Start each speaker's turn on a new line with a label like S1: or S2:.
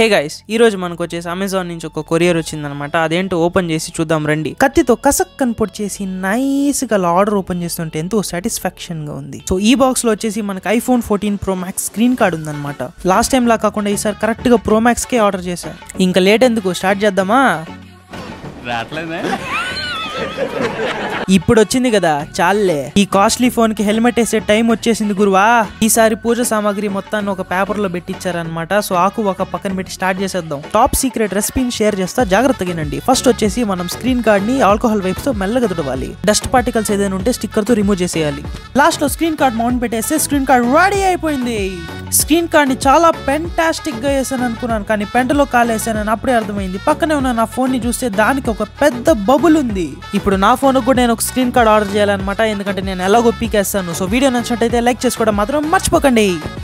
S1: hey guys ఈ రోజు మనకు వచ్చేసి అమెజాన్ నుంచి ఒక కొరియర్ వచ్చిందనమాట అదేంటో ఓపెన్ చేసి చూద్దాం రండి కత్తితో కసక్ కనపొడి చేసి నైస్ గా ఆర్డర్ ఓపెన్ చేస్తుంటే ఎంతో సాటిస్ఫాక్షన్ గా ఉంది సో ఈ బాక్స్ లో వచ్చేసి మనకి iPhone fourteen pro max screen guard ఉందన్నమాట లాస్ట్ టైం లా కాకుండా ఈసారి కరెక్ట్ గా ప్రో మ్యాక్స్ కే ఆర్డర్ చేశా ఇంకా లేట్ ఎందుకు స్టార్ట్ చేద్దామా
S2: రావట్లేదే
S1: ఇప్పుడు వచ్చింది కదా చాలే ఈ కాస్ట్లీ ఫోన్ కి హెల్మెట్ వేసే టైం వచ్చేసింది గురువా ఈసారి పూజ సామాగ్రి మొత్తాన్ని ఒక పేపర్ లో పెట్టించారనమాట సో ఆకు ఒక పక్కన పెట్టి స్టార్ట్ చేసేద్దాం టాప్ సీక్రెట్ రెసిపీని షేర్ చేస్తా జాగ్రత్తగా వినండి ఫస్ట్ వచ్చేసి మనం స్క్రీన్ కార్డ్ ని ఆల్కహాల్ వైప్స్ తో మెల్లగా తుడవాలి డస్ట్ పార్టికల్స్ ఏదైనా ఉంటే స్టిక్కర్ తో రిమూవ్ చేసేయాలి లాస్ట్ లో స్క్రీన్ కార్డ్ మౌంట్ పెట్టేస్తే స్క్రీన్ కార్డ్ రెడీ అయిపోయింది స్క్రీన్ కార్డ్ ని చాలా పెంటాస్టిక్ గా వేసాను అనుకున్నాను కానీ పెంటలో కాలేసానని అప్పుడే అర్థమైంది పక్కనే ఉన్న నా ఫోన్ ని చూస్తే దానికి ఒక పెద్ద బబుల్ ఉంది ఇప్పుడు నా ఫోన్ కూడా నేను ఒక స్క్రీన్ కార్డ్ ఆర్డర్ చేయాలన్నమాట ఎందుకంటే నేను ఎలాగో పీకేస్తాను సో వీడియో నచ్చినట్టయితే లైక్ చేసుకోవడం మాత్రం మర్చిపోకండి